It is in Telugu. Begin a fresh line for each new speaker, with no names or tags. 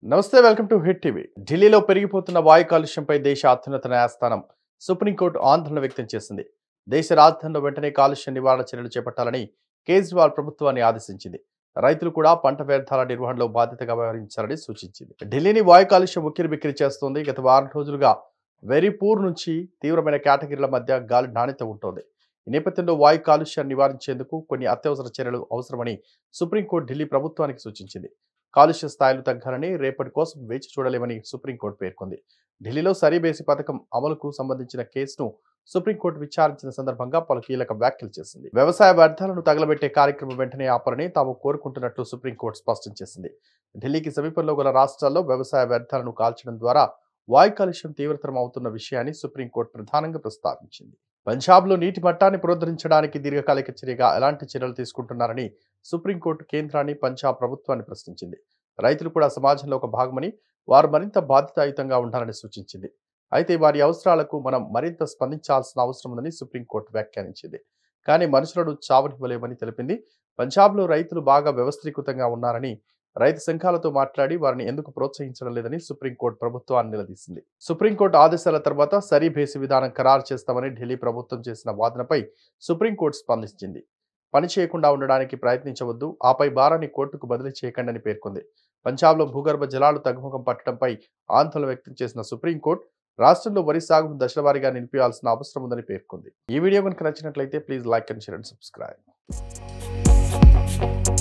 నమస్తే వెల్కమ్ టు హిట్ టీవీ ఢిల్లీలో పెరిగిపోతున్న వాయు కాలుష్యంపై దేశ అత్యున్నత న్యాయస్థానం సుప్రీంకోర్టు ఆందోళన వ్యక్తం చేసింది దేశ రాజధానిలో వెంటనే కాలుష్య నివారణ చర్యలు చేపట్టాలని కేజ్రీవాల్ ప్రభుత్వాన్ని ఆదేశించింది రైతులు కూడా పంట వ్యర్థాల నిర్వహణలో బాధ్యతగా వ్యవహరించాలని సూచించింది ఢిల్లీని వాయు కాలుష్యం ఉక్కిరి బిక్కిరి చేస్తోంది గత వారం రోజులుగా వెరీ పూర్ నుంచి తీవ్రమైన కేటగిరీల మధ్య గాలి నాణ్యత ఉంటుంది ఈ నేపథ్యంలో వాయు కాలుష్యాన్ని నివారించేందుకు కొన్ని అత్యవసర చర్యలు అవసరమని సుప్రీంకోర్టు ఢిల్లీ ప్రభుత్వానికి సూచించింది కాలుష్య స్థాయిలు తగ్గాలని రేపటి కోసం వేచి చూడలేమని సుప్రీంకోర్టు పేర్కొంది ఢిల్లీలో సరీబేసి పథకం అమలుకు సంబంధించిన కేసును సుప్రీంకోర్టు విచారించిన సందర్భంగా పలు కీలక వ్యాఖ్యలు చేసింది వ్యవసాయ వ్యర్థాలను తగలబెట్టే కార్యక్రమం వెంటనే ఆపాలని తాము కోరుకుంటున్నట్లు సుప్రీంకోర్టు స్పష్టం చేసింది ఢిల్లీకి సమీపంలో గల రాష్ట్రాల్లో వ్యవసాయ వ్యర్థాలను కాల్చడం ద్వారా వాయు కాలుష్యం తీవ్రతరం అవుతున్న విషయాన్ని సుప్రీంకోర్టు ప్రధానంగా ప్రస్తావించింది పంజాబ్లో నీటి మట్టాన్ని పునరుద్ధరించడానికి దీర్ఘకాలిక చర్యగా ఎలాంటి చర్యలు తీసుకుంటున్నారని సుప్రీంకోర్టు కేంద్రాన్ని పంజాబ్ ప్రభుత్వాన్ని ప్రశ్నించింది రైతులు కూడా సమాజంలో ఒక భాగమని వారు మరింత బాధ్యతాయుతంగా ఉండాలని సూచించింది అయితే వారి అవసరాలకు మనం మరింత స్పందించాల్సిన అవసరం ఉందని సుప్రీంకోర్టు వ్యాఖ్యానించింది కానీ మనుషులను చావనివ్వలేమని తెలిపింది పంజాబ్లో రైతులు బాగా వ్యవస్థీకృతంగా ఉన్నారని రైతు సంఘాలతో మాట్లాడి వారిని ఎందుకు ప్రోత్సహించడం లేదని సుప్రీంకోర్టు ప్రభుత్వాన్ని నిలదీసింది సుప్రీంకోర్టు ఆదేశాల తర్వాత సరీభేసి విధానం ఖరారు చేస్తామని ఢిల్లీ ప్రభుత్వం చేసిన వాదనపై సుప్రీంకోర్టు స్పందించింది పని చేయకుండా ఉండడానికి ప్రయత్నించవద్దు ఆపై భారాన్ని కోర్టుకు బదిలీ చేయకండి అని పేర్కొంది పంజాబ్లో భూగర్భ జలాలు తగ్గుముఖం పట్టడంపై ఆందోళన వ్యక్తం చేసిన సుప్రీంకోర్టు రాష్ట్రంలో వరి సాగును దశలవారీగా నిలిపేయాల్సిన అవసరం ఉందని పేర్కొంది ఈ వీడియో కనుక నచ్చినట్లయితే please like and share and subscribe